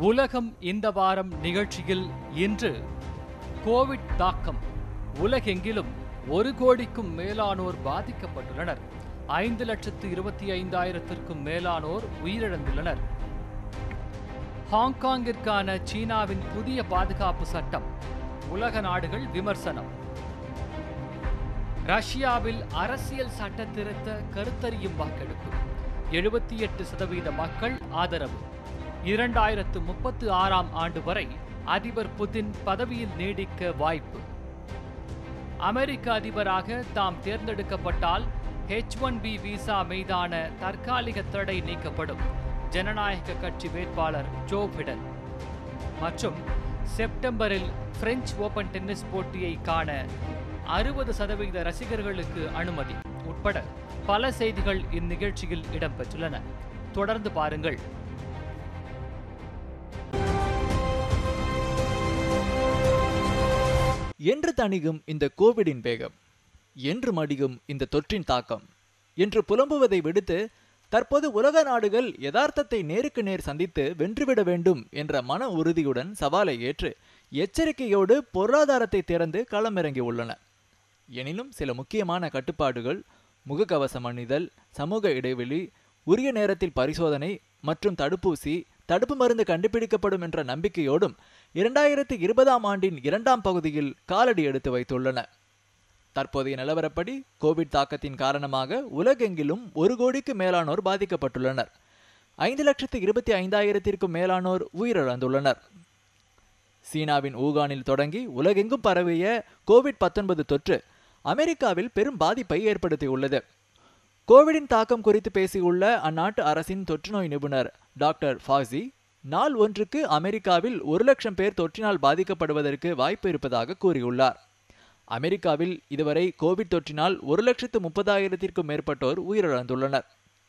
உலகம் இந்த வாரம் நிகழ்ச்சியில் இன்று கோவிட் தாக்கம் உலகெங்கிலும் ஒரு கோடிக்கும் மேலானோர் பாதிக்கப்பட்டுள்ளனர் ஐந்து லட்சத்து இருபத்தி ஐந்தாயிரத்திற்கும் மேலானோர் உயிரிழந்துள்ளனர் ஹாங்காங்கிற்கான சீனாவின் புதிய பாதுகாப்பு சட்டம் உலக நாடுகள் விமர்சனம் ரஷ்யாவில் அரசியல் சட்ட திருத்த கருத்தறியும் வாக்கெடுப்பு எழுபத்தி எட்டு சதவீத மக்கள் ஆதரவு இரண்டாயிரத்து முப்பத்து ஆறாம் ஆண்டு வரை அதிபர் புதின் பதவியில் நீடிக்க வாய்ப்பு அமெரிக்க அதிபராக தாம் தேர்ந்தெடுக்கப்பட்டால் ஹெச் ஒன் பி விசா மீதான தற்காலிக தடை நீக்கப்படும் ஜனநாயக கட்சி வேட்பாளர் ஜோ பிடன் மற்றும் செப்டம்பரில் பிரெஞ்சு ஓபன் டென்னிஸ் போட்டியை காண அறுபது சதவீத ரசிகர்களுக்கு அனுமதி உட்பட பல செய்திகள் இந்நிகழ்ச்சியில் இடம்பெற்றுள்ளன தொடர்ந்து பாருங்கள் என்று தணிகும் இந்த கோவிடின் வேகம் என்று மடியும் இந்த தொற்றின் தாக்கம் என்று புலம்புவதை விடுத்து தற்போது உலக நாடுகள் யதார்த்தத்தை நேருக்கு நேர் சந்தித்து வென்றுவிட வேண்டும் என்ற மன உறுதியுடன் சவாலை ஏற்று எச்சரிக்கையோடு பொருளாதாரத்தை திறந்து களமிறங்கி உள்ளன எனினும் சில முக்கியமான கட்டுப்பாடுகள் முகக்கவசம் அணிதல் சமூக இடைவெளி உரிய நேரத்தில் பரிசோதனை மற்றும் தடுப்பூசி தடுப்பு மருந்து கண்டுபிடிக்கப்படும் என்ற நம்பிக்கையோடும் இரண்டாயிரத்தி இருபதாம் ஆண்டின் இரண்டாம் பகுதியில் காலடி எடுத்து வைத்துள்ளன தற்போதைய நிலவரப்படி கோவிட் தாக்கத்தின் காரணமாக உலகெங்கிலும் ஒரு கோடிக்கு மேலானோர் பாதிக்கப்பட்டுள்ளனர் ஐந்து லட்சத்து இருபத்தி ஐந்தாயிரத்திற்கும் மேலானோர் உயிரிழந்துள்ளனர் சீனாவின் ஊகானில் தொடங்கி உலகெங்கும் பரவிய கோவிட் பத்தொன்பது தொற்று அமெரிக்காவில் பெரும் பாதிப்பை ஏற்படுத்தியுள்ளது கோவிடின் தாக்கம் குறித்து பேசியுள்ள அந்நாட்டு அரசின் தொற்றுநோய் நிபுணர் டாக்டர் ஃபாசி நாள் ஒன்றுக்கு அமெரிக்காவில் ஒரு லட்சம் பேர் தொற்றினால் பாதிக்கப்படுவதற்கு வாய்ப்பு இருப்பதாக கூறியுள்ளார் அமெரிக்காவில் இதுவரை கோவிட் தொற்றினால் ஒரு லட்சத்து முப்பதாயிரத்திற்கும் மேற்பட்டோர் உயிரிழந்துள்ளனர்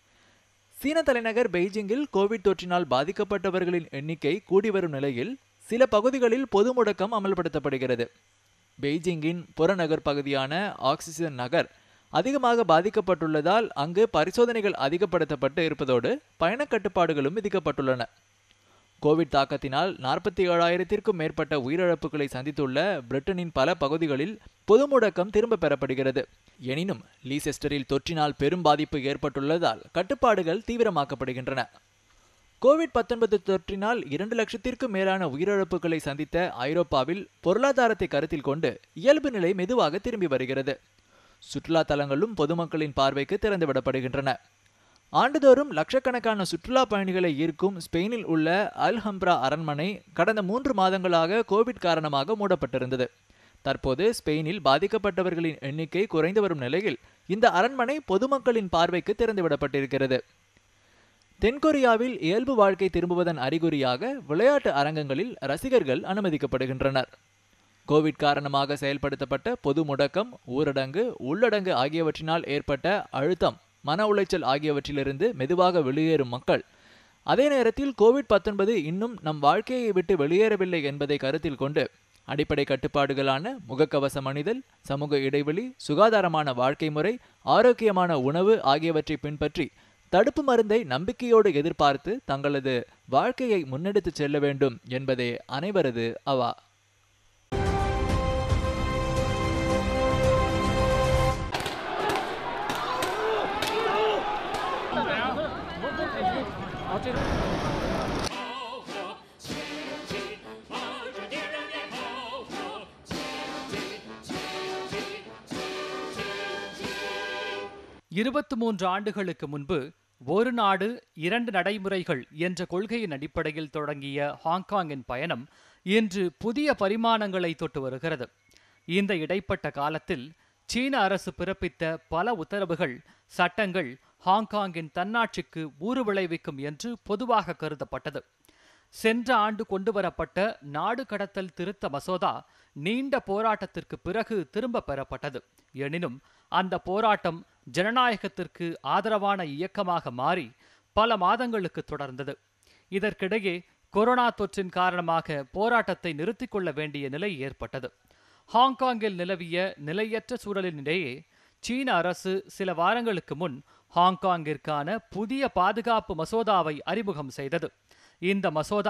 சீன தலைநகர் பெய்ஜிங்கில் கோவிட் தொற்றினால் பாதிக்கப்பட்டவர்களின் எண்ணிக்கை கூடி வரும் நிலையில் சில பகுதிகளில் பொது முடக்கம் அமல்படுத்தப்படுகிறது பெய்ஜிங்கின் புறநகர் பகுதியான ஆக்சிஜன் நகர் அதிகமாக பாதிக்கப்பட்டுள்ளதால் அங்கு பரிசோதனைகள் அதிகப்படுத்தப்பட்டு இருப்பதோடு பயணக் கட்டுப்பாடுகளும் விதிக்கப்பட்டுள்ளன கோவிட் தாக்கத்தினால் நாற்பத்தி ஏழாயிரத்திற்கும் மேற்பட்ட உயிரிழப்புகளை சந்தித்துள்ள பிரிட்டனின் பல பகுதிகளில் பொது முடக்கம் திரும்ப பெறப்படுகிறது எனினும் லீசெஸ்டரில் தொற்றினால் பெரும் பாதிப்பு ஏற்பட்டுள்ளதால் கட்டுப்பாடுகள் தீவிரமாக்கப்படுகின்றன கோவிட் பத்தொன்பது தொற்றினால் இரண்டு லட்சத்திற்கும் மேலான உயிரிழப்புகளை சந்தித்த ஐரோப்பாவில் பொருளாதாரத்தை கருத்தில் கொண்டு இயல்பு நிலை மெதுவாக திரும்பி வருகிறது சுற்றுலா தலங்களும் பொதுமக்களின் பார்வைக்கு திறந்துவிடப்படுகின்றன ஆண்டுதோறும் லட்சக்கணக்கான சுற்றுலா பயணிகளை ஈர்க்கும் ஸ்பெயினில் உள்ள அல்ஹம்ப்ரா அரண்மனை கடந்த மூன்று மாதங்களாக கோவிட் காரணமாக மூடப்பட்டிருந்தது தற்போது ஸ்பெயினில் பாதிக்கப்பட்டவர்களின் எண்ணிக்கை குறைந்து வரும் நிலையில் இந்த அரண்மனை பொதுமக்களின் பார்வைக்கு திறந்துவிடப்பட்டிருக்கிறது தென்கொரியாவில் இயல்பு வாழ்க்கை திரும்புவதன் அறிகுறியாக விளையாட்டு அரங்கங்களில் ரசிகர்கள் அனுமதிக்கப்படுகின்றனர் கோவிட் காரணமாக செயல்படுத்தப்பட்ட பொது முடக்கம் ஊரடங்கு உள்ளடங்கு ஆகியவற்றினால் ஏற்பட்ட அழுத்தம் மன உளைச்சல் ஆகியவற்றிலிருந்து மெதுவாக வெளியேறும் மக்கள் அதே நேரத்தில் கோவிட் பத்தொன்பது இன்னும் நம் வாழ்க்கையை விட்டு வெளியேறவில்லை என்பதை கருத்தில் கொண்டு அடிப்படை கட்டுப்பாடுகளான முகக்கவசம் அணிதல் சமூக இடைவெளி சுகாதாரமான வாழ்க்கை முறை ஆரோக்கியமான உணவு ஆகியவற்றை பின்பற்றி தடுப்பு மருந்தை நம்பிக்கையோடு எதிர்பார்த்து தங்களது வாழ்க்கையை முன்னெடுத்துச் செல்ல வேண்டும் என்பதே அனைவரது அவா இருபத்தி மூன்று ஆண்டுகளுக்கு முன்பு ஒரு நாடு இரண்டு நடைமுறைகள் என்ற கொள்கையின் அடிப்படையில் தொடங்கிய ஹாங்காங்கின் பயணம் இன்று புதிய பரிமாணங்களை தொட்டு வருகிறது இந்த இடைப்பட்ட காலத்தில் சீன அரசு பிறப்பித்த பல உத்தரவுகள் சட்டங்கள் ஹாங்காங்கின் தன்னாட்சிக்கு ஊறு விளைவிக்கும் என்று பொதுவாக கருதப்பட்டது சென்ற ஆண்டு கொண்டுவரப்பட்ட நாடு கடத்தல் திருத்த மசோதா நீண்ட போராட்டத்திற்கு பிறகு திரும்ப பெறப்பட்டது எனினும் அந்த போராட்டம் ஜனநாயகத்திற்கு ஆதரவான இயக்கமாக மாறி பல மாதங்களுக்கு தொடர்ந்தது இதற்கிடையே கொரோனா தொற்றின் காரணமாக போராட்டத்தை நிறுத்திக் கொள்ள வேண்டிய நிலை ஏற்பட்டது ஹாங்காங்கில் நிலவிய நிலையற்ற சூழலினிடையே சீன அரசு சில வாரங்களுக்கு முன் ஹாங்காங்கிற்கான புதிய பாதுகாப்பு மசோதாவை அறிமுகம் செய்தது இந்த மசோதா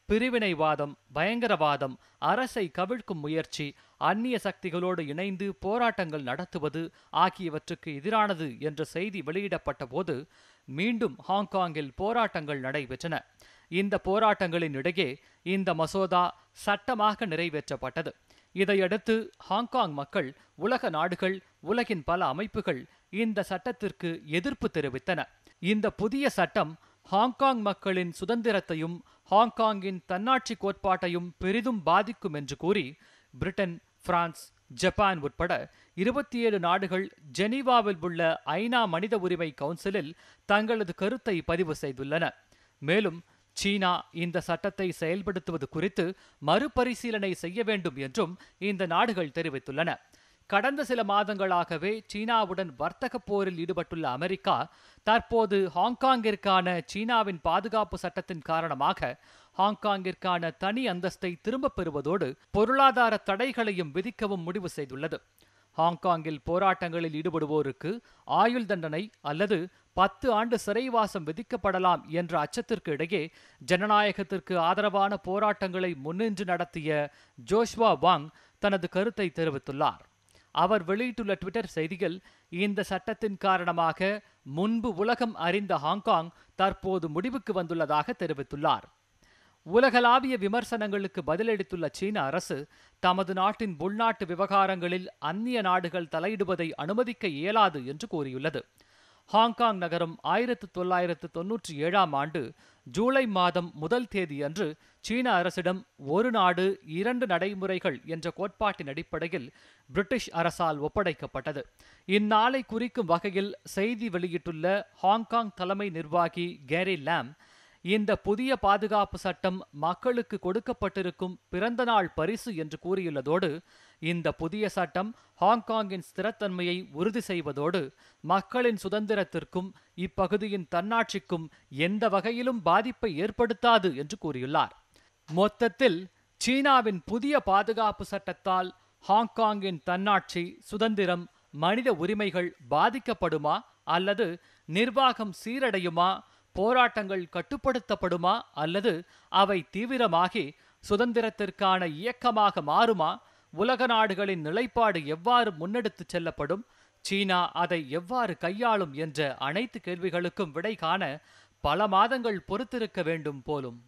பிரிவினைவாதம் பயங்கரவாதம் அரசை கவிழ்க்கும் முயற்சி அந்நிய சக்திகளோடு இணைந்து போராட்டங்கள் நடத்துவது ஆகியவற்றுக்கு எதிரானது என்ற செய்தி வெளியிடப்பட்ட போது மீண்டும் ஹாங்காங்கில் போராட்டங்கள் நடைபெற்றன இந்த போராட்டங்களின் இடையே இந்த மசோதா சட்டமாக நிறைவேற்றப்பட்டது இதையடுத்து ஹாங்காங் மக்கள் உலக நாடுகள் உலகின் பல அமைப்புகள் இந்த சட்டத்திற்கு எதிர்ப்பு தெரிவித்தன இந்த புதிய சட்டம் ஹாங்காங் மக்களின் சுதந்திரத்தையும் ஹாங்காங்கின் தன்னாட்சி கோட்பாட்டையும் பெரிதும் பாதிக்கும் என்று கூறி பிரிட்டன் பிரான்ஸ் ஜப்பான் உட்பட இருபத்தி ஏழு நாடுகள் ஜெனீவாவில் உள்ள ஐநா மனித உரிமை கவுன்சிலில் தங்களது கருத்தை பதிவு செய்துள்ளன மேலும் சீனா இந்த சட்டத்தை செயல்படுத்துவது குறித்து மறுபரிசீலனை செய்ய வேண்டும் என்றும் இந்த நாடுகள் தெரிவித்துள்ளன கடந்த சில மாதங்களாகவே சீனாவுடன் வர்த்தக போரில் ஈடுபட்டுள்ள அமெரிக்கா தற்போது ஹாங்காங்கிற்கான சீனாவின் பாதுகாப்பு சட்டத்தின் காரணமாக ஹாங்காங்கிற்கான தனி அந்தஸ்தை திரும்பப் பெறுவதோடு பொருளாதார தடைகளையும் விதிக்கவும் முடிவு செய்துள்ளது ஹாங்காங்கில் போராட்டங்களில் ஈடுபடுவோருக்கு ஆயுள் தண்டனை அல்லது பத்து ஆண்டு சிறைவாசம் விதிக்கப்படலாம் என்ற அச்சத்திற்கு இடையே ஜனநாயகத்திற்கு ஆதரவான போராட்டங்களை முன்னின்று நடத்திய ஜோஷ்வா வாங் தனது கருத்தை தெரிவித்துள்ளார் அவர் வெளியிட்டுள்ள ட்விட்டர் செய்தியில் இந்த சட்டத்தின் காரணமாக முன்பு உலகம் அறிந்த ஹாங்காங் தற்போது முடிவுக்கு வந்துள்ளதாக தெரிவித்துள்ளார் உலகளாவிய விமர்சனங்களுக்கு பதிலளித்துள்ள சீன அரசு தமது நாட்டின் உள்நாட்டு விவகாரங்களில் அந்நிய நாடுகள் தலையிடுவதை அனுமதிக்க இயலாது என்று கூறியுள்ளது ஹாங்காங் நகரம் ஆயிரத்து தொள்ளாயிரத்து தொன்னூற்றி ஏழாம் ஆண்டு ஜூலை மாதம் முதல் தேதியன்று சீன அரசிடம் ஒரு நாடு இரண்டு நடைமுறைகள் என்ற கோட்பாட்டின் அடிப்படையில் பிரிட்டிஷ் அரசால் ஒப்படைக்கப்பட்டது இந்நாளை குறிக்கும் வகையில் செய்தி வெளியிட்டுள்ள ஹாங்காங் தலைமை நிர்வாகி கேரி லாம் இந்த புதிய பாதுகாப்பு சட்டம் மக்களுக்கு கொடுக்கப்பட்டிருக்கும் பிறந்த நாள் பரிசு என்று கூறியுள்ளதோடு இந்த புதிய சட்டம் ஹாங்காங்கின் ஸ்திரத்தன்மையை உறுதி செய்வதோடு மக்களின் சுதந்திரத்திற்கும் இப்பகுதியின் தன்னாட்சிக்கும் எந்த வகையிலும் பாதிப்பை ஏற்படுத்தாது என்று கூறியுள்ளார் மொத்தத்தில் சீனாவின் புதிய பாதுகாப்பு சட்டத்தால் ஹாங்காங்கின் தன்னாட்சி சுதந்திரம் மனித உரிமைகள் பாதிக்கப்படுமா அல்லது நிர்வாகம் சீரடையுமா போராட்டங்கள் கட்டுப்படுத்தப்படுமா அல்லது அவை தீவிரமாகி சுதந்திரத்திற்கான இயக்கமாக மாறுமா உலக நாடுகளின் நிலைப்பாடு எவ்வாறு முன்னெடுத்துச் செல்லப்படும் சீனா அதை எவ்வாறு கையாளும் என்ற அனைத்து கேள்விகளுக்கும் விடை காண பல மாதங்கள் பொறுத்திருக்க வேண்டும் போலும்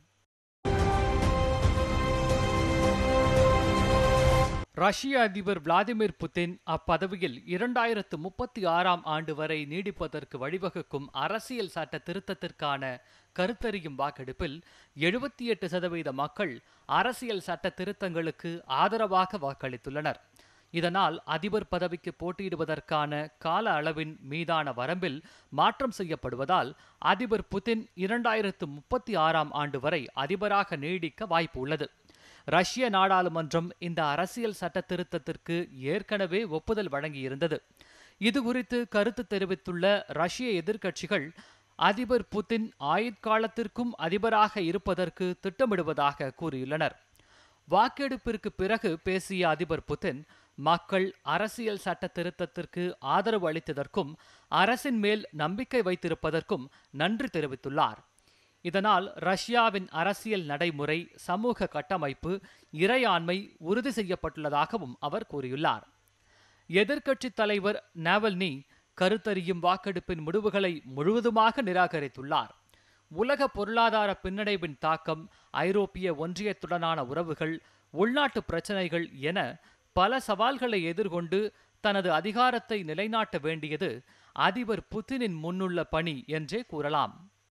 ரஷ்ய அதிபர் விளாடிமிர் புதின் அப்பதவியில் இரண்டாயிரத்து முப்பத்தி ஆறாம் ஆண்டு வரை நீடிப்பதற்கு வழிவகுக்கும் அரசியல் சட்ட திருத்தத்திற்கான கருத்தறியும் வாக்கெடுப்பில் எழுபத்தி எட்டு சதவீத மக்கள் அரசியல் சட்ட திருத்தங்களுக்கு ஆதரவாக வாக்களித்துள்ளனர் இதனால் அதிபர் பதவிக்கு போட்டியிடுவதற்கான கால அளவின் மீதான வரம்பில் மாற்றம் செய்யப்படுவதால் அதிபர் புதின் இரண்டாயிரத்து முப்பத்தி ஆறாம் ஆண்டு வரை அதிபராக நீடிக்க வாய்ப்பு உள்ளது ரஷ்ய நாடாளுமன்றம் இந்த அரசியல் சட்ட திருத்தத்திற்கு ஏற்கனவே ஒப்புதல் வழங்கியிருந்தது இது குறித்து கருத்து தெரிவித்துள்ள ரஷ்ய எதிர்க்கட்சிகள் அதிபர் புதின் ஆயுட்காலத்திற்கும் அதிபராக இருப்பதற்கு திட்டமிடுவதாக கூறியுள்ளனர் வாக்கெடுப்பிற்கு பிறகு பேசிய அதிபர் புதின் மக்கள் அரசியல் சட்ட திருத்தத்திற்கு ஆதரவு அளித்ததற்கும் அரசின் மேல் நம்பிக்கை வைத்திருப்பதற்கும் நன்றி தெரிவித்துள்ளார் இதனால் ரஷ்யாவின் அரசியல் நடைமுறை சமூக கட்டமைப்பு இறையாண்மை உறுதி செய்யப்பட்டுள்ளதாகவும் அவர் கூறியுள்ளார் எதிர்க்கட்சித் தலைவர் நாவல்னி கருத்தறியும் வாக்கெடுப்பின் முடிவுகளை முழுவதுமாக நிராகரித்துள்ளார் உலக பொருளாதார பின்னடைவின் தாக்கம் ஐரோப்பிய ஒன்றியத்துடனான உறவுகள் உள்நாட்டு பிரச்சனைகள் என பல சவால்களை எதிர்கொண்டு தனது அதிகாரத்தை நிலைநாட்ட வேண்டியது அதிபர் புதினின் முன்னுள்ள பணி என்றே கூறலாம்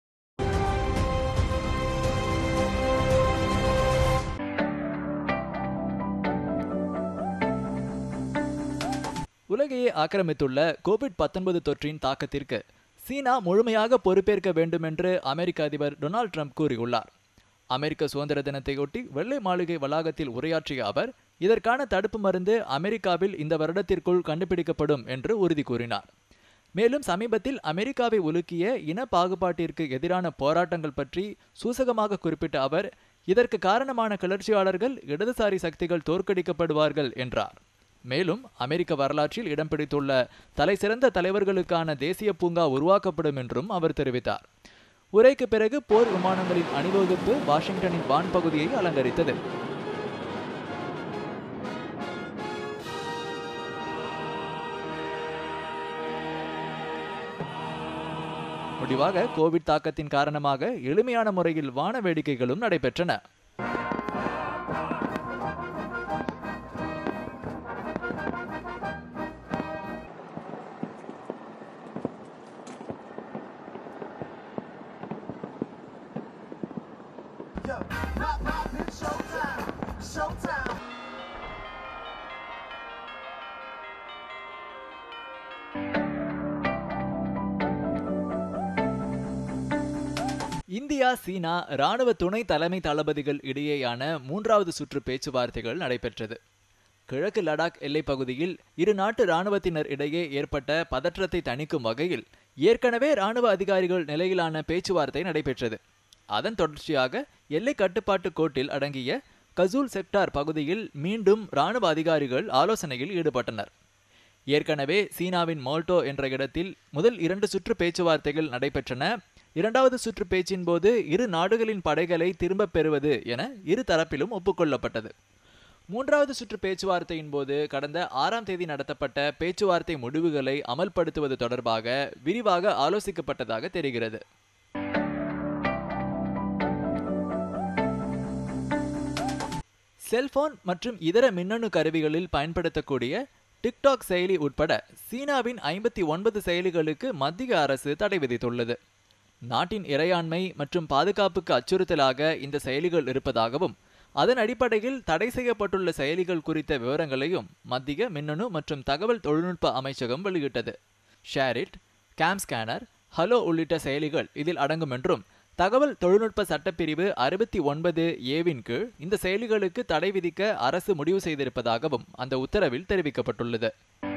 உலகையே ஆக்கிரமித்துள்ள கோவிட் பத்தொன்பது தொற்றின் தாக்கத்திற்கு சீனா முழுமையாக பொறுப்பேற்க வேண்டும் என்று அமெரிக்க அதிபர் டொனால்ட் ட்ரம்ப் கூறியுள்ளார் அமெரிக்க சுதந்திர தினத்தையொட்டி வெள்ளை மாளிகை வளாகத்தில் உரையாற்றிய அவர் இதற்கான தடுப்பு மருந்து அமெரிக்காவில் இந்த வருடத்திற்குள் கண்டுபிடிக்கப்படும் என்று உறுதி கூறினார் மேலும் சமீபத்தில் அமெரிக்காவை உலுக்கிய இன பாகுபாட்டிற்கு எதிரான போராட்டங்கள் பற்றி சூசகமாக குறிப்பிட்ட அவர் இதற்கு காரணமான கிளர்ச்சியாளர்கள் இடதுசாரி சக்திகள் தோற்கடிக்கப்படுவார்கள் என்றார் மேலும் அமெரிக்க வரலாற்றில் இடம் பிடித்துள்ள தலைசிறந்த தலைவர்களுக்கான தேசிய பூங்கா உருவாக்கப்படும் என்றும் அவர் தெரிவித்தார் உரைக்கு பிறகு போர் விமானங்களின் அணிவகுப்பு வாஷிங்டனின் வான் பகுதியை அலங்கரித்தது முடிவாக கோவிட் தாக்கத்தின் காரணமாக எளிமையான முறையில் வான வேடிக்கைகளும் நடைபெற்றன Yo, pop, pop, it's showtime. Showtime. India China ராணுவ துணை தலைமை தளபதிகள் இடையேயான மூன்றாவது சுற்று பேச்சுவார்த்தைகள் நடைபெற்றது கிழக்கு லடாக் எல்லைப் பகுதியில் இரு நாட்டு ராணுவத்தினர் இடையே ஏற்பட்ட பதற்றத்தை தணிக்கும் வகையில் ஏற்கனவே ராணுவ அதிகாரிகள் நிலையிலான பேச்சுவார்த்தை நடைபெற்றது அதன் தொடர்ச்சியாக எல்லை கட்டுப்பாட்டு கோட்டில் அடங்கிய கசூல் செக்டார் பகுதியில் மீண்டும் ராணுவ அதிகாரிகள் ஆலோசனையில் ஈடுபட்டனர் ஏற்கனவே சீனாவின் மோல்டோ என்ற இடத்தில் முதல் இரண்டு சுற்று பேச்சுவார்த்தைகள் நடைபெற்றன இரண்டாவது சுற்று பேச்சின் போது இரு நாடுகளின் படைகளை திரும்பப் பெறுவது என இரு தரப்பிலும் ஒப்புக்கொள்ளப்பட்டது மூன்றாவது சுற்று பேச்சுவார்த்தையின் போது கடந்த ஆறாம் தேதி நடத்தப்பட்ட பேச்சுவார்த்தை முடிவுகளை அமல்படுத்துவது தொடர்பாக விரிவாக ஆலோசிக்கப்பட்டதாக தெரிகிறது செல்போன் மற்றும் இதர மின்னணு கருவிகளில் பயன்படுத்தக்கூடிய டிக்டாக் செயலி உட்பட சீனாவின் ஐம்பத்தி ஒன்பது செயலிகளுக்கு மத்திய அரசு தடை விதித்துள்ளது நாட்டின் இறையாண்மை மற்றும் பாதுகாப்புக்கு அச்சுறுத்தலாக இந்த செயலிகள் இருப்பதாகவும் அதன் அடிப்படையில் தடை செய்யப்பட்டுள்ள செயலிகள் குறித்த விவரங்களையும் மத்திய மின்னணு மற்றும் தகவல் தொழில்நுட்ப அமைச்சகம் வெளியிட்டது ஷேரிட் கேம் ஸ்கேனர் ஹலோ உள்ளிட்ட செயலிகள் இதில் அடங்கும் என்றும் தகவல் தொழில்நுட்ப சட்டப்பிரிவு அறுபத்தி ஒன்பது ஏவின் கீழ் இந்த செயலிகளுக்கு தடை விதிக்க அரசு முடிவு செய்திருப்பதாகவும் அந்த உத்தரவில் தெரிவிக்கப்பட்டுள்ளது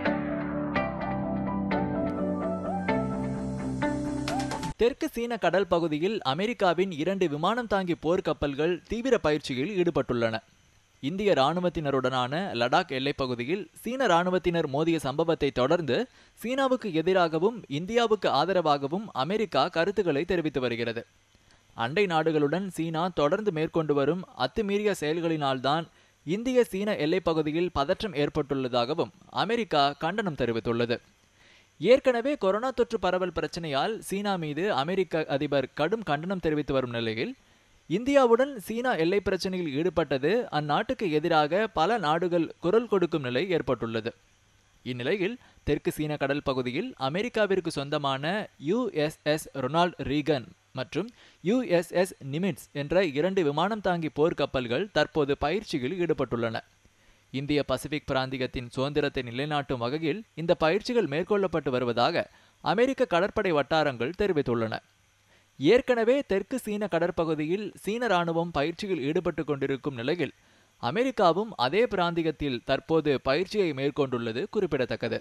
தெற்கு சீன கடல் பகுதியில் அமெரிக்காவின் இரண்டு விமானம் தாங்கி போர்க்கப்பல்கள் தீவிர பயிற்சியில் ஈடுபட்டுள்ளன இந்திய ராணுவத்தினருடனான லடாக் எல்லைப் பகுதியில் சீன ராணுவத்தினர் மோதிய சம்பவத்தை தொடர்ந்து சீனாவுக்கு எதிராகவும் இந்தியாவுக்கு ஆதரவாகவும் அமெரிக்கா கருத்துக்களை தெரிவித்து வருகிறது அண்டை நாடுகளுடன் சீனா தொடர்ந்து மேற்கொண்டு வரும் அத்துமீறிய செயல்களினால்தான் இந்திய சீன எல்லைப் பகுதியில் பதற்றம் ஏற்பட்டுள்ளதாகவும் அமெரிக்கா கண்டனம் தெரிவித்துள்ளது ஏற்கனவே கொரோனா தொற்று பரவல் பிரச்சனையால் சீனா மீது அமெரிக்க அதிபர் கடும் கண்டனம் தெரிவித்து வரும் நிலையில் இந்தியாவுடன் சீனா எல்லை பிரச்சனையில் ஈடுபட்டது அந்நாட்டுக்கு எதிராக பல நாடுகள் குரல் கொடுக்கும் நிலை ஏற்பட்டுள்ளது இந்நிலையில் தெற்கு சீன கடல் பகுதியில் அமெரிக்காவிற்கு சொந்தமான யுஎஸ்எஸ் ரொனால்ட் ரீகன் மற்றும் யுஎஸ்எஸ் நிமிட்ஸ் என்ற இரண்டு விமானம் தாங்கி போர்க்கப்பல்கள் தற்போது பயிற்சியில் ஈடுபட்டுள்ளன இந்திய பசிபிக் பிராந்தியத்தின் சுதந்திரத்தை நிலைநாட்டும் வகையில் இந்த பயிற்சிகள் மேற்கொள்ளப்பட்டு வருவதாக அமெரிக்க கடற்படை வட்டாரங்கள் தெரிவித்துள்ளன ஏற்கனவே தெற்கு சீன கடற்பகுதியில் சீன ராணுவம் பயிற்சியில் ஈடுபட்டு கொண்டிருக்கும் நிலையில் அமெரிக்காவும் அதே பிராந்தியத்தில் தற்போது பயிற்சியை மேற்கொண்டுள்ளது குறிப்பிடத்தக்கது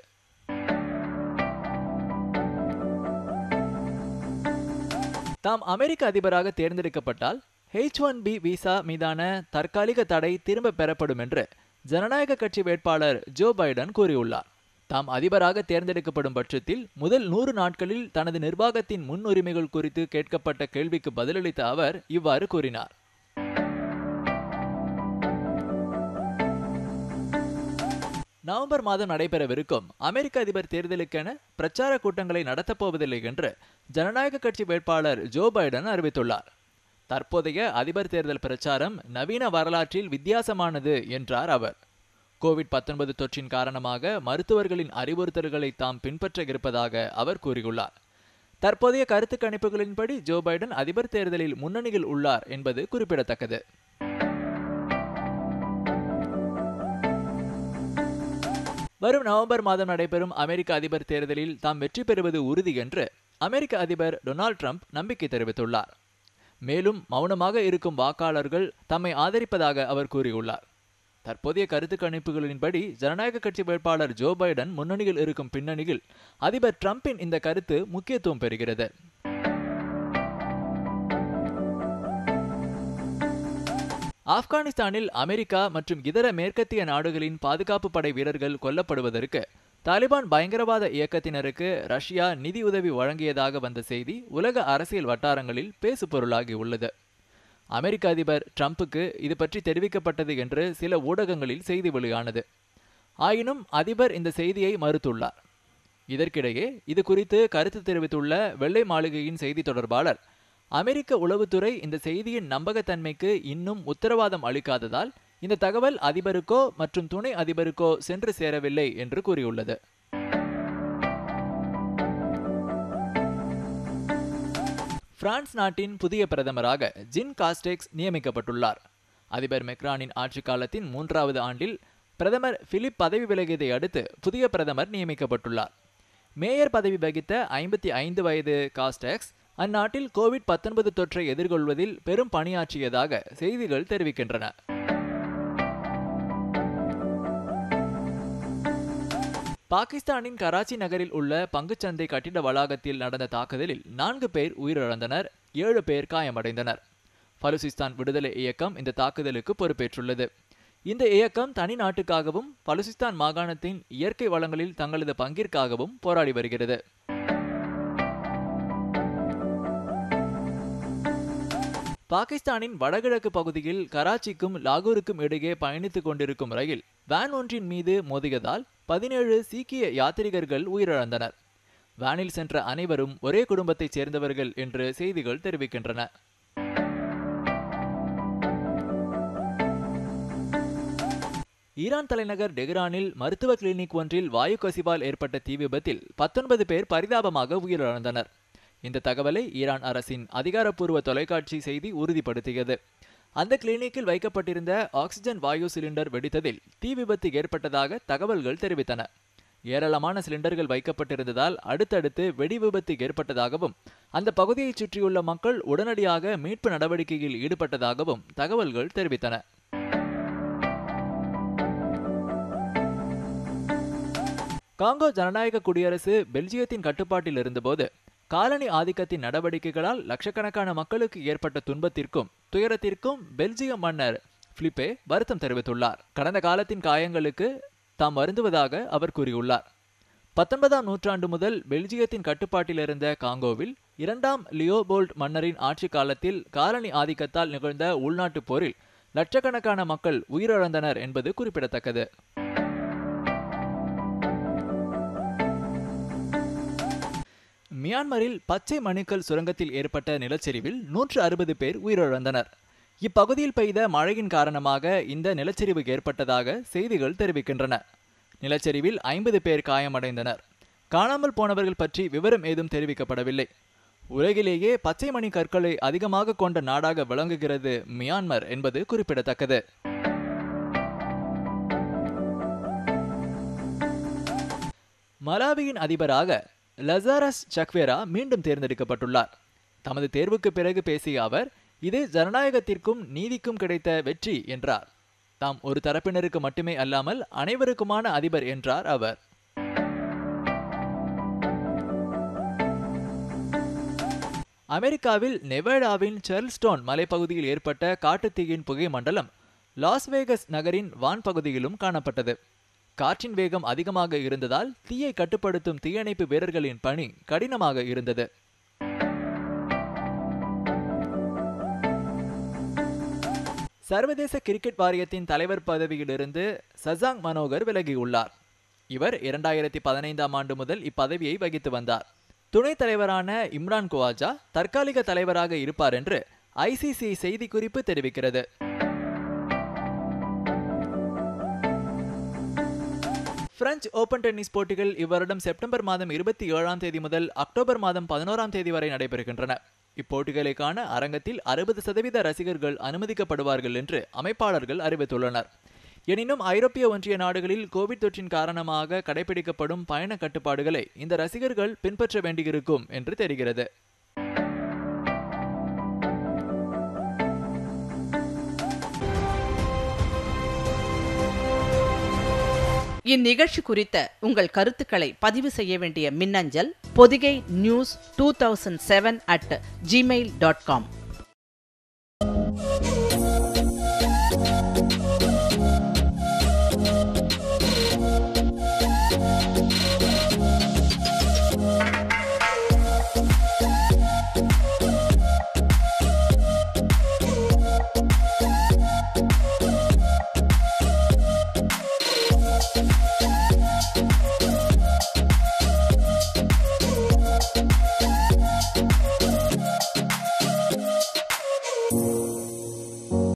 தாம் அமெரிக்க அதிபராக தேர்ந்தெடுக்கப்பட்டால் ஹெச் ஒன் பி விசா மீதான தற்காலிக தடை திரும்ப பெறப்படும் என்று ஜனநாயக கட்சி வேட்பாளர் ஜோ பைடன் கூறியுள்ளார் தாம் அதிபராக தேர்ந்தெடுக்கப்படும் பட்சத்தில் முதல் நூறு நாட்களில் தனது நிர்வாகத்தின் முன்னுரிமைகள் குறித்து கேட்கப்பட்ட கேள்விக்கு பதிலளித்த அவர் இவ்வாறு கூறினார் நவம்பர் மாதம் நடைபெறவிருக்கும் அமெரிக்க அதிபர் தேர்தலுக்கென பிரச்சார கூட்டங்களை நடத்தப்போவதில்லை என்று ஜனநாயக கட்சி வேட்பாளர் ஜோ பைடன் அறிவித்துள்ளார் தற்போதைய அதிபர் தேர்தல் பிரச்சாரம் நவீன வரலாற்றில் வித்தியாசமானது என்றார் அவர் கோவிட் பத்தொன்பது தொற்றின் காரணமாக மருத்துவர்களின் அறிவுறுத்தல்களை தாம் பின்பற்ற இருப்பதாக அவர் கூறியுள்ளார் தற்போதைய கருத்து கணிப்புகளின்படி ஜோ பைடன் அதிபர் தேர்தலில் முன்னணியில் உள்ளார் என்பது குறிப்பிடத்தக்கது வரும் நவம்பர் மாதம் நடைபெறும் அமெரிக்க அதிபர் தேர்தலில் தாம் வெற்றி பெறுவது உறுதி என்று அமெரிக்க அதிபர் டொனால்ட் ட்ரம்ப் நம்பிக்கை தெரிவித்துள்ளார் மேலும் மௌனமாக இருக்கும் வாக்காளர்கள் தம்மை ஆதரிப்பதாக அவர் கூறியுள்ளார் தற்போதைய கருத்து கணிப்புகளின்படி ஜனநாயக கட்சி வேட்பாளர் ஜோ பைடன் முன்னணியில் இருக்கும் பின்னணியில் அதிபர் ட்ரம்பின் இந்த கருத்து முக்கியத்துவம் பெறுகிறது ஆப்கானிஸ்தானில் அமெரிக்கா மற்றும் இதர மேற்கத்திய நாடுகளின் பாதுகாப்பு படை வீரர்கள் கொல்லப்படுவதற்கு தாலிபான் பயங்கரவாத இயக்கத்தினருக்கு ரஷ்யா நிதியுதவி வழங்கியதாக வந்த செய்தி உலக அரசியல் வட்டாரங்களில் பேசுபொருளாகி உள்ளது அமெரிக்க அதிபர் ட்ரம்புக்கு இது பற்றி தெரிவிக்கப்பட்டது என்று சில ஊடகங்களில் செய்தி வெளியானது ஆயினும் அதிபர் இந்த செய்தியை மறுத்துள்ளார் இதற்கிடையே இது குறித்து கருத்து தெரிவித்துள்ள வெள்ளை மாளிகையின் செய்தி தொடர்பாளர் அமெரிக்க உளவுத்துறை இந்த செய்தியின் நம்பகத்தன்மைக்கு இன்னும் உத்தரவாதம் அளிக்காததால் இந்த தகவல் அதிபருக்கோ மற்றும் துணை அதிபருக்கோ சென்று சேரவில்லை என்று கூறியுள்ளது பிரான்ஸ் நாட்டின் புதிய பிரதமராக ஜின் காஸ்டெக்ஸ் நியமிக்கப்பட்டுள்ளார் அதிபர் மெக்ரானின் ஆட்சி காலத்தின் மூன்றாவது ஆண்டில் பிரதமர் பிலிப் பதவி விலகியதை அடுத்து புதிய பிரதமர் நியமிக்கப்பட்டுள்ளார் மேயர் பதவி வகித்த ஐம்பத்தி ஐந்து வயது காஸ்டெக்ஸ் அந்நாட்டில் கோவிட் பத்தொன்பது தொற்றை எதிர்கொள்வதில் பெரும் பணியாற்றியதாக செய்திகள் தெரிவிக்கின்றன பாகிஸ்தானின் கராச்சி நகரில் உள்ள பங்குச்சந்தை கட்டிட வளாகத்தில் நடந்த தாக்குதலில் நான்கு பேர் உயிரிழந்தனர் ஏழு பேர் காயமடைந்தனர் பலுசிஸ்தான் விடுதலை இயக்கம் இந்த தாக்குதலுக்கு பொறுப்பேற்றுள்ளது இந்த இயக்கம் தனி நாட்டுக்காகவும் பலுசிஸ்தான் மாகாணத்தின் இயற்கை வளங்களில் தங்களது பங்கிற்காகவும் போராடி வருகிறது பாகிஸ்தானின் வடகிழக்கு பகுதியில் கராச்சிக்கும் லாகூருக்கும் இடையே பயணித்துக் கொண்டிருக்கும் ரயில் வேன் ஒன்றின் மீது மோதியதால் பதினேழு சீக்கிய யாத்ரீகர்கள் உயிரிழந்தனர் வேனில் சென்ற அனைவரும் ஒரே குடும்பத்தைச் சேர்ந்தவர்கள் என்று செய்திகள் தெரிவிக்கின்றன ஈரான் தலைநகர் டெஹ்ரானில் மருத்துவ கிளினிக் ஒன்றில் வாயு கசிவால் ஏற்பட்ட தீ விபத்தில் பத்தொன்பது பேர் பரிதாபமாக உயிரிழந்தனர் இந்த தகவலை ஈரான் அரசின் அதிகாரப்பூர்வ தொலைக்காட்சி செய்தி உறுதிப்படுத்தியது அந்த கிளினிக்கில் வைக்கப்பட்டிருந்த ஆக்சிஜன் வாயு சிலிண்டர் வெடித்ததில் தீ விபத்து ஏற்பட்டதாக தகவல்கள் தெரிவித்தன ஏராளமான சிலிண்டர்கள் வைக்கப்பட்டிருந்ததால் அடுத்தடுத்து வெடி விபத்து ஏற்பட்டதாகவும் அந்த பகுதியைச் சுற்றியுள்ள மக்கள் உடனடியாக மீட்பு நடவடிக்கையில் ஈடுபட்டதாகவும் தகவல்கள் தெரிவித்தன காங்கோ ஜனநாயக குடியரசு பெல்ஜியத்தின் கட்டுப்பாட்டில் இருந்தபோது காலனி ஆதிக்கத்தின் நடவடிக்கைகளால் லட்சக்கணக்கான மக்களுக்கு ஏற்பட்ட துன்பத்திற்கும் துயரத்திற்கும் பெல்ஜிய மன்னர் பிலிப்பே வருத்தம் தெரிவித்துள்ளார் கடந்த காலத்தின் காயங்களுக்கு தாம் வருந்துவதாக அவர் கூறியுள்ளார் பத்தொன்பதாம் நூற்றாண்டு முதல் பெல்ஜியத்தின் கட்டுப்பாட்டில் இருந்த காங்கோவில் இரண்டாம் லியோபோல்ட் மன்னரின் ஆட்சி காலத்தில் காலனி ஆதிக்கத்தால் நிகழ்ந்த உள்நாட்டுப் போரில் லட்சக்கணக்கான மக்கள் உயிரிழந்தனர் என்பது குறிப்பிடத்தக்கது மியான்மரில் பச்சை மணிக்கல் சுரங்கத்தில் ஏற்பட்ட நிலச்சரிவில் நூற்று அறுபது பேர் உயிரிழந்தனர் இப்பகுதியில் பெய்த மழையின் காரணமாக இந்த நிலச்சரிவு ஏற்பட்டதாக செய்திகள் தெரிவிக்கின்றன நிலச்சரிவில் ஐம்பது பேர் காயமடைந்தனர் காணாமல் போனவர்கள் பற்றி விவரம் ஏதும் தெரிவிக்கப்படவில்லை உலகிலேயே பச்சை மணி கற்களை அதிகமாக கொண்ட நாடாக விளங்குகிறது மியான்மர் என்பது குறிப்பிடத்தக்கது மலாவியின் அதிபராக லசாரஸ் சக்வேரா மீண்டும் தேர்ந்தெடுக்கப்பட்டுள்ளார் தமது தேர்வுக்கு பிறகு பேசிய அவர் இது ஜனநாயகத்திற்கும் நீதிக்கும் கிடைத்த வெற்றி என்றார் தாம் ஒரு தரப்பினருக்கு மட்டுமே அல்லாமல் அனைவருக்குமான அதிபர் என்றார் அவர் அமெரிக்காவில் நெவேடாவின் செர்ல்ஸ்டோன் மலைப்பகுதியில் ஏற்பட்ட காட்டுத்தீயின் புகை மண்டலம் லாஸ் வேகஸ் நகரின் வான் பகுதியிலும் காணப்பட்டது காற்றின் வேகம் அதிகமாக இருந்ததால் தீயை கட்டுப்படுத்தும் தீயணைப்பு வீரர்களின் பணி கடினமாக இருந்தது சர்வதேச கிரிக்கெட் வாரியத்தின் தலைவர் பதவியிலிருந்து சசாங் மனோகர் விலகியுள்ளார் இவர் இரண்டாயிரத்தி பதினைந்தாம் ஆண்டு முதல் இப்பதவியை வகித்து வந்தார் துணைத் தலைவரான இம்ரான் குவாஜா தற்காலிக தலைவராக இருப்பார் என்று ஐசிசி செய்திக்குறிப்பு தெரிவிக்கிறது பிரெஞ்சு ஓபன் டென்னிஸ் போட்டிகள் இவ்வருடம் செப்டம்பர் மாதம் இருபத்தி ஏழாம் தேதி முதல் அக்டோபர் மாதம் பதினோராம் தேதி வரை நடைபெறுகின்றன இப்போட்டிகளை காண அரங்கத்தில் அறுபது சதவீத ரசிகர்கள் அனுமதிக்கப்படுவார்கள் என்று அமைப்பாளர்கள் அறிவித்துள்ளனர் எனினும் ஐரோப்பிய ஒன்றிய நாடுகளில் கோவிட் தொற்றின் காரணமாக கடைபிடிக்கப்படும் பயண கட்டுப்பாடுகளை இந்த ரசிகர்கள் பின்பற்ற வேண்டியிருக்கும் என்று தெரிகிறது இந்நிகழ்ச்சி குறித்த உங்கள் கருத்துக்களை பதிவு செய்ய வேண்டிய மின்னஞ்சல் Podhigai news two thousand seven at Gmail dot com